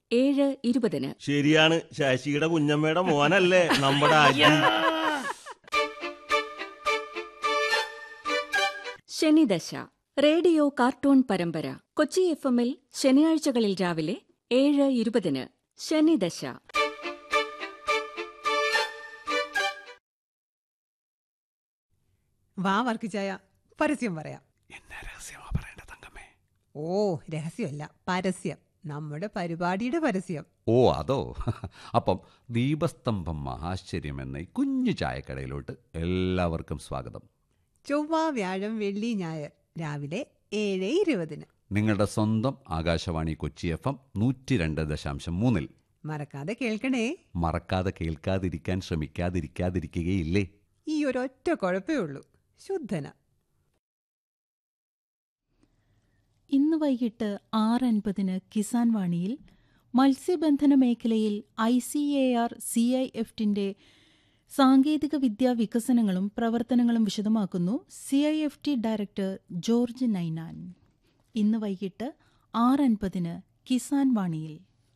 ഏഴ് ഇരുപതിന് ശരിയാണ് ശശിയുടെ കുഞ്ഞമ്മയുടെ മോനല്ലേ നമ്മുടെ അജി ശനിദശ റേഡിയോ കാർട്ടൂൺ പരമ്പര കൊച്ചി എഫ് എമ്മിൽ ശനിയാഴ്ചകളിൽ രാവിലെ ഏഴ് ഇരുപതിന് ശനിദശ വാ വർക്കിച്ചായ പരസ്യം പറയാം എന്നെ രഹസ്യമാ പറയേണ്ട തങ്കമ്മേ ഓ രഹസ്യമല്ല പരസ്യം നമ്മുടെ പരിപാടിയുടെ പരസ്യം ഓ അതോ അപ്പം ദീപസ്തംഭം മഹാശ്ചര്യം എന്ന ഈ കുഞ്ഞു ചായക്കടയിലോട്ട് എല്ലാവർക്കും സ്വാഗതം ചൊവ്വ വ്യാഴം വെള്ളി ഞായർ രാവിലെ ഏഴ് ഇരുപതിന് നിങ്ങളുടെ സ്വന്തം ആകാശവാണി കൊച്ചി എഫ് എം നൂറ്റി രണ്ട് ദശാംശം മൂന്നിൽ മറക്കാതെ കേൾക്കണേ മറക്കാതെ കേൾക്കാതിരിക്കാൻ ശ്രമിക്കാതിരിക്കാതിരിക്കുകയില്ലേ ഈ ഒരൊറ്റ കുഴപ്പമേ ഉള്ളൂ ശുദ്ധന ഇന്ന് വൈകിട്ട് ആറ് അൻപതിന് കിസാൻ വാണിയിൽ മത്സ്യബന്ധന മേഖലയിൽ I C A R C I എഫ്റ്റിന്റെ സാങ്കേതിക വിദ്യാ വികസനങ്ങളും പ്രവർത്തനങ്ങളും വിശദമാക്കുന്നു C I F T director George Ninan ഇന്ന് വൈകിട്ട് ആറ് അൻപതിന് കിസാൻ വാണിയിൽ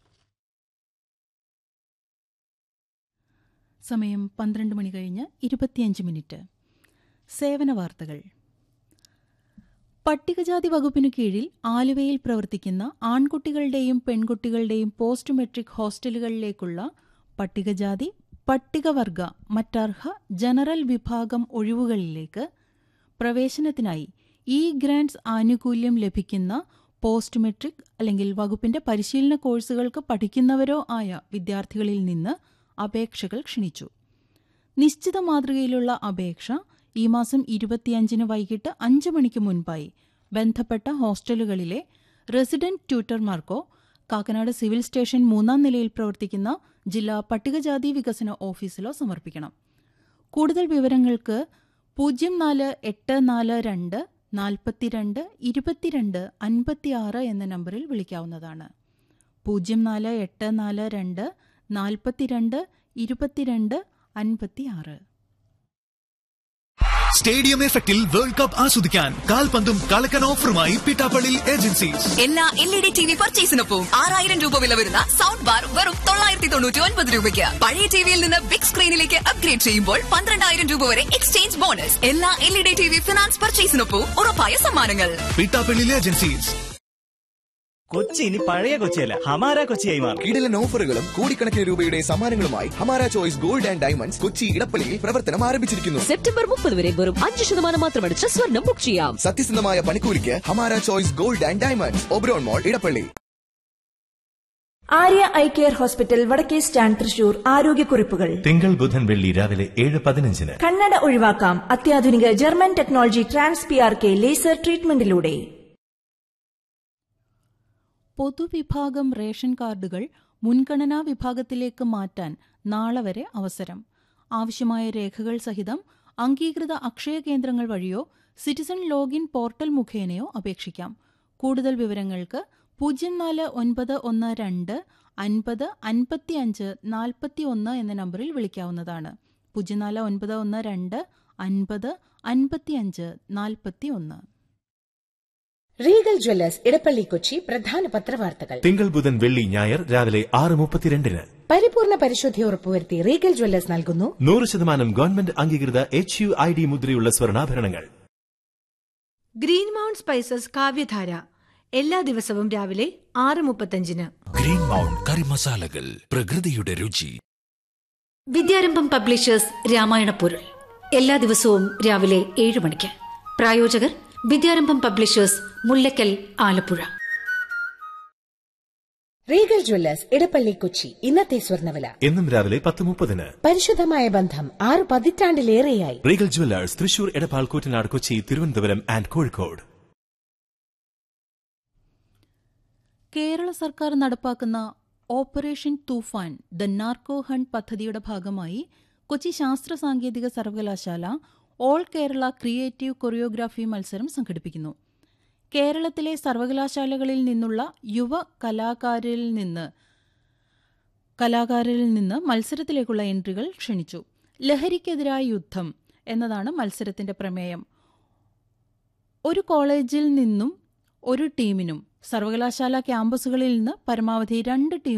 സമയം പന്ത്രണ്ട് മണി കഴിഞ്ഞ് ഇരുപത്തിയഞ്ച് മിനിറ്റ് സേവന വാർത്തകൾ പട്ടികജാതി വകുപ്പിനു കീഴിൽ ആലുവയിൽ പ്രവർത്തിക്കുന്ന ആൺകുട്ടികളുടെയും പെൺകുട്ടികളുടെയും പോസ്റ്റ് മെട്രിക് ഹോസ്റ്റലുകളിലേക്കുള്ള പട്ടികജാതി പട്ടികവർഗ മറ്റർഹ ജനറൽ വിഭാഗം ഒഴിവുകളിലേക്ക് പ്രവേശനത്തിനായി ഇ ഗ്രാന്റ്സ് ആനുകൂല്യം ലഭിക്കുന്ന പോസ്റ്റ് മെട്രിക് അല്ലെങ്കിൽ വകുപ്പിന്റെ പരിശീലന കോഴ്സുകൾക്ക് പഠിക്കുന്നവരോ ആയ വിദ്യാർത്ഥികളിൽ നിന്ന് അപേക്ഷകൾ ക്ഷണിച്ചു നിശ്ചിത മാതൃകയിലുള്ള അപേക്ഷ ഈ മാസം ഇരുപത്തിയഞ്ചിന് വൈകിട്ട് അഞ്ച് മണിക്ക് മുൻപായി ബന്ധപ്പെട്ട ഹോസ്റ്റലുകളിലെ റെസിഡന്റ് ട്യൂട്ടർമാർക്കോ കാക്കനാട് സിവിൽ സ്റ്റേഷൻ മൂന്നാം നിലയിൽ പ്രവർത്തിക്കുന്ന ജില്ലാ പട്ടികജാതി വികസന ഓഫീസിലോ സമർപ്പിക്കണം കൂടുതൽ വിവരങ്ങൾക്ക് പൂജ്യം നാല് എട്ട് നാല് രണ്ട് നാൽപ്പത്തിരണ്ട് ഇരുപത്തിരണ്ട് അൻപത്തിയാറ് എന്ന നമ്പറിൽ വിളിക്കാവുന്നതാണ് പൂജ്യം നാല് എട്ട് നാല് രണ്ട് നാൽപ്പത്തിരണ്ട് ഇരുപത്തിരണ്ട് അൻപത്തിയാറ് സ്റ്റേഡിയം എഫക്റ്റിൽ വേൾഡ് കപ്പ് ആസ്വദിക്കാൻ കാൽപന്തും കളക്കൻ ഓഫറുമായി പിട്ടാപ്പള്ളി ഏജൻസീസ് എല്ലാ L E D T V പർച്ചേസിനൊപ്പം ആറായിരം രൂപ വില വരുന്ന സൗണ്ട് ബാർ വെറും തൊള്ളായിരത്തി തൊണ്ണൂറ്റി ഒൻപത് രൂപയ്ക്ക് പഴയ ടിവിയിൽ നിന്ന് ബിഗ് സ്ക്രീനിലേക്ക് അപ്ഗ്രേഡ് ചെയ്യുമ്പോൾ പന്ത്രണ്ടായിരം രൂപ വരെ എക്സ്ചേഞ്ച് ബോണസ് എല്ലാ L E D T V finance പർച്ചേസിനൊപ്പം ഉറപ്പായ സമ്മാനങ്ങൾ പിട്ടാപ്പള്ളി ഏജൻസീസ് കൊച്ചി ഇനി പഴയ കൊച്ചിയല്ല ഹമാര കൊച്ചിയായി മാറും കിടിലൻ ഓഫറുകളും കോടിക്കണക്കിന് രൂപയുടെ സമ്മാനങ്ങളുമായി Hamara choice gold and diamonds Kochi ഇടപ്പള്ളിയിൽ പ്രവർത്തനം ആരംഭിച്ചിരിക്കുന്നു സെപ്റ്റംബർ മുപ്പത് വരെ വെറും അഞ്ച് ശതമാനം മാത്രമടിച്ച് സ്വർണം ബുക്ക് ചെയ്യാം സത്യസന്ധമായ പണിക്കൂലിക്ക് Hamara choice gold and diamonds Oberon mall Edappally Arya eye care hospital വടക്കേ സ്റ്റാൻഡ് തൃശൂർ ആരോഗ്യക്കുറിപ്പുകൾ തിങ്കൾ ബുധൻ വെള്ളി രാവിലെ ഏഴ് പതിനഞ്ചിന് കണ്ണട ഒഴിവാക്കാം അത്യാധുനിക German technology trans P R K laser ട്രീറ്റ്മെന്റിലൂടെ പൊതുവിഭാഗം റേഷൻ കാർഡുകൾ മുൻഗണനാ വിഭാഗത്തിലേക്ക് മാറ്റാൻ നാളെ വരെ അവസരം ആവശ്യമായ രേഖകൾ സഹിതം അംഗീകൃത അക്ഷയ കേന്ദ്രങ്ങൾ വഴിയോ സിറ്റിസൺ ലോഗിൻ പോർട്ടൽ മുഖേനയോ അപേക്ഷിക്കാം കൂടുതൽ വിവരങ്ങൾക്ക് പൂജ്യം നാല് ഒൻപത് ഒന്ന് രണ്ട് അൻപത് അൻപത്തിയഞ്ച് നാൽപ്പത്തി ഒന്ന് എന്ന നമ്പറിൽ വിളിക്കാവുന്നതാണ് പൂജ്യം നാല് ഒൻപത് ഒന്ന് രണ്ട് അൻപത് അൻപത്തിയഞ്ച് നാൽപ്പത്തി ഒന്ന് റീഗൽ ജ്വല്ലേഴ്സ് ഇടപ്പള്ളി കൊച്ചി പ്രധാന പത്രവാർത്തകൾ തിങ്കൾ ബുധൻ വെള്ളി ഞായർ രാവിലെ ആറ് മുപ്പത്തിരണ്ടിന് പരിപൂർണ പരിശുദ്ധി ഉറപ്പുവരുത്തി റീഗൽ ജ്വല്ലേഴ്സ് നൽകുന്നു നൂറ് ശതമാനം ഗവൺമെന്റ് അംഗീകൃത എച്ച് യു ഐ ഡി മുദ്രയുള്ള സ്വർണ്ണാഭരണങ്ങൾ ഗ്രീൻ മൗണ്ട് സ്പൈസസ് കാവ്യധാര എല്ലാ ദിവസവും രാവിലെ ആറ് മുപ്പത്തഞ്ചിന് ഗ്രീൻ മൗണ്ട് കറി മസാലകൾ പ്രകൃതിയുടെ രുചി വിദ്യാരംഭം പബ്ലിഷേഴ്സ് രാമായണ പൊരുൾ എല്ലാ ദിവസവും രാവിലെ ഏഴ് മണിക്ക് പ്രായോജകർ Vidyarambham publishers Mullakkal Alappuzha regal jewellers Edappally Kochi ഇന്നത്തെ സ്വർണ്ണവില എന്നും രാവിലെ പത്ത് മുപ്പതിന് പരിശുദ്ധമായ ബന്ധം ആറ് പതിറ്റാണ്ടിലേറെയായി regal jewellers Thrissur Edappal Koottanad Kochi Thiruvananthapuram and Kozhikode Kerala സർക്കാർ നടപ്പാക്കുന്ന operation Toofan the narco hunt പദ്ധതിയുടെ ഭാഗമായി കൊച്ചി ശാസ്ത്ര സാങ്കേതിക സർവകലാശാല ഓൾ കേരള ക്രിയേറ്റീവ് കൊറിയോഗ്രാഫി മത്സരം സംഘടിപ്പിക്കുന്നു കേരളത്തിലെ സർവകലാശാലകളിൽ നിന്നുള്ള യുവ കലാകാരിൽ നിന്ന് കലാകാരിൽ നിന്ന് മത്സരത്തിലേക്കുള്ള എൻട്രികൾ ക്ഷണിച്ചു ലഹരിക്കെതിരായ യുദ്ധം എന്നതാണ് മത്സരത്തിന്റെ പ്രമേയം ഒരു കോളേജിൽ നിന്നും ഒരു ടീമിനും സർവകലാശാല ക്യാമ്പസുകളിൽ നിന്ന് പരമാവധി രണ്ട് ടീം